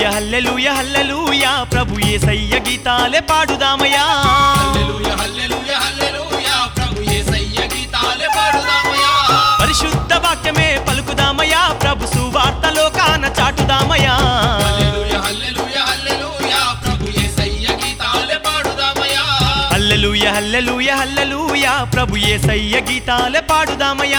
హల్లెలూయ హల్లెలూయ ప్రభు యేసయ్య గీతాలే పాడుదామయ్యా హల్లెలూయా హల్లెలూయా హల్లెలూయా ప్రభు యేసయ్య గీతాలే పాడుదామయ్యా పరిశుద్ధ వాక్యమే పలుకుదామయ్యా ప్రభు సువార్త లోకాన చాటుదామయ్యా హల్లెలూయా హల్లెలూయా హల్లెలూయా ప్రభు యేసయ్య గీతాలే పాడుదామయ్యా హల్లెలూయ హల్లెలూయ హల్లెలూయ ప్రభు యేసయ్య గీతాలే పాడుదామయ్యా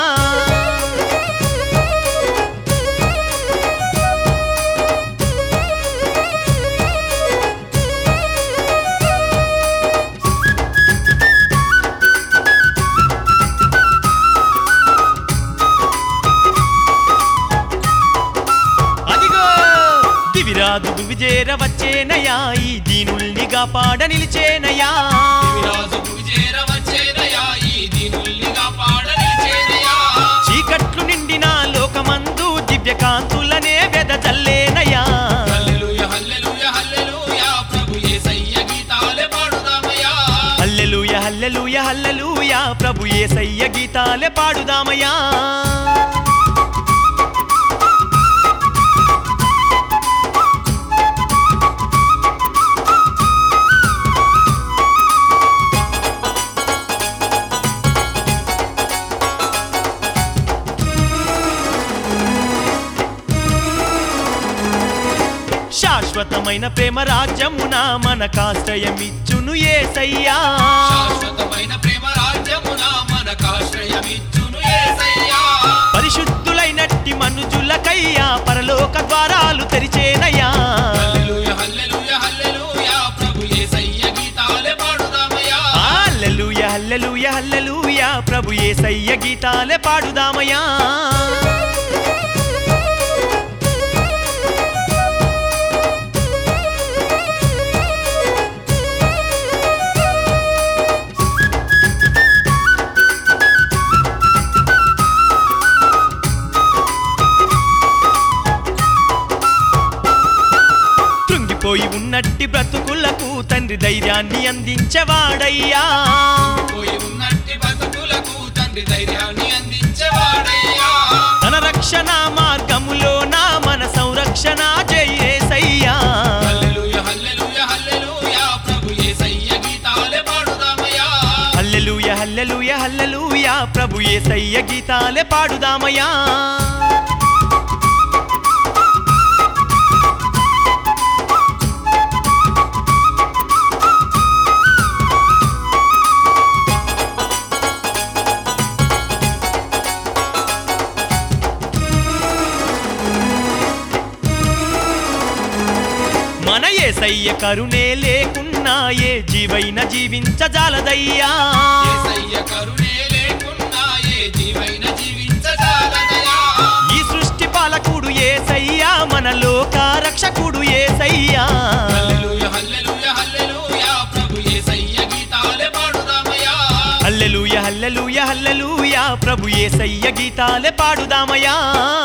అదిగో దివిరాజు విజేర వచ్చేనయా ఈ దీనుల్ని కాపాడ నిలిచేనయా విరాజు విజేర వచ్చేనయా ఈ దీనుల్నిగా పాడ నిలిచేనయా చీకట్లు నిండిన లోకమందు దివ్యకాంతులనే వెదజల్లేనయా హల్లెలూయా హల్లెలూయా హల్లెలూయా ప్రభు యేసయ్య గీతాలే పాడుదామయ్యా హల్లెలూయ హల్లెలూయ హల్లెలూయ ప్రభు యేసయ్య గీతాలే పాడుదామయ్యా శాశ్వతమైన ప్రేమ రాజ్యమున మనకాశ్రయమిచ్చును ఏసయ్యా శాశ్వతమైన ప్రేమ రాజ్యమున మనకాశ్రయమిచ్చును యేసయ్యా పరిశుద్ధులైనట్టి మనుజులకయ్యా పరలోక ద్వారాలు తెరిచేనయ్యా హల్లెలూయా హల్లెలూయా హల్లెలూయా ప్రభు యేసయ్య గీతాలే పాడుదామయ్యా హల్లెలూయ హల్లెలూయ హల్లెలూయ ప్రభు యేసయ్య గీతాలే పాడుదామయ్యా కృంగిపోయి ఉన్నట్టి బ్రతుకులకు తండ్రి ధైర్యాన్ని అందించేవాడయ్యా పోయి ఉన్నట్టి బతుకులకు తండ్రి ధైర్యాన్ని అందించేవాడయ్యా తన రక్షణ మార్గములో నా మన సంరక్షణ జయేసయ్యా హల్లెలూయా హల్లెలూయా హల్లెలూయా ప్రభు యేసయ్య గీతాలే పాడుదామయ్యా హల్లెలూయ హల్లెలూయ హల్లెలూయ ప్రభు యేసయ్య గీతాలే పాడుదామయ్యా మన ఏసయ్య కరుణే లేకున్నా ఏ జీవైన జీవించజాలదయ్యా యేసయ్య కరుణే లేకున్నా ఏ జీవైన జీవించజాలదయా ఈ సృష్టి పాలకుడు ఏసయ్యా మన లోక రక్షకుడు ఏసయ్యా హల్లెలూయా హల్లెలూయా హల్లెలూయా ప్రభు యేసయ్య గీతాలే పాడుదామయ్యా హల్లెలూయ హల్లెలూయ హల్లెలూయ ప్రభు యేసయ్య గీతాలే పాడుదామయ్యా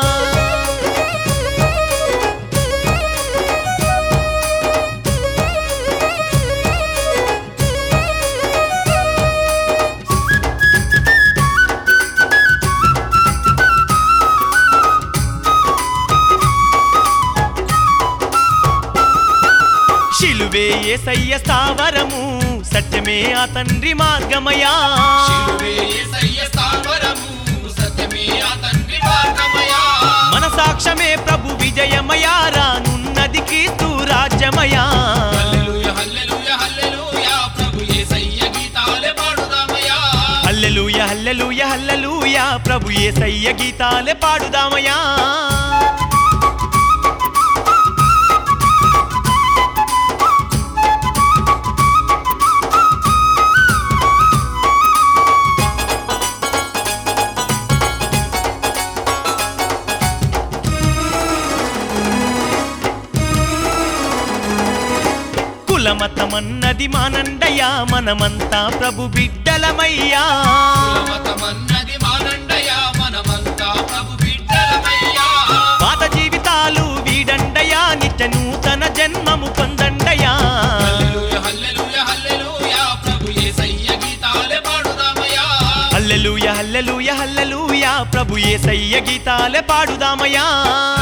శిలువే ఏసయ్య స్థావరము సత్యమే ఆ తండ్రి మార్గమయా శిలువే యేసయ్య స్థావరము సత్యమే ఆ తండ్రి మార్గమయా మన సాక్ష్యమే ప్రభు విజయమయా రానున్నది క్రీస్తు రాజ్యమయా హల్లెలూయా హల్లెలూయా హల్లెలూయా ప్రభు యేసయ్య గీతాలే పాడుదామయ్యా హల్లెలూయ హల్లెలూయ హల్లెలూయ ప్రభు యేసయ్య గీతాలే పాడుదామయ్యా కులమతమన్నది మానండయ్యా మనమంతా ప్రభు బిడ్డలమయ్యా కులమతమన్నది మానండయా మనమంతా ప్రభు బిడ్డలమయ్యా పాత జీవితాలు వీడండయా నిత్య నూతన జన్మము పొందండయా హల్లెలూయా హల్లెలూయా హల్లెలూయా ప్రభు యేసయ్య గీతాలే పాడుదామయ్యా హల్లెలూయ హల్లెలూయ హల్లెలూయ ప్రభు యేసయ్య గీతాలే పాడుదామయ్యా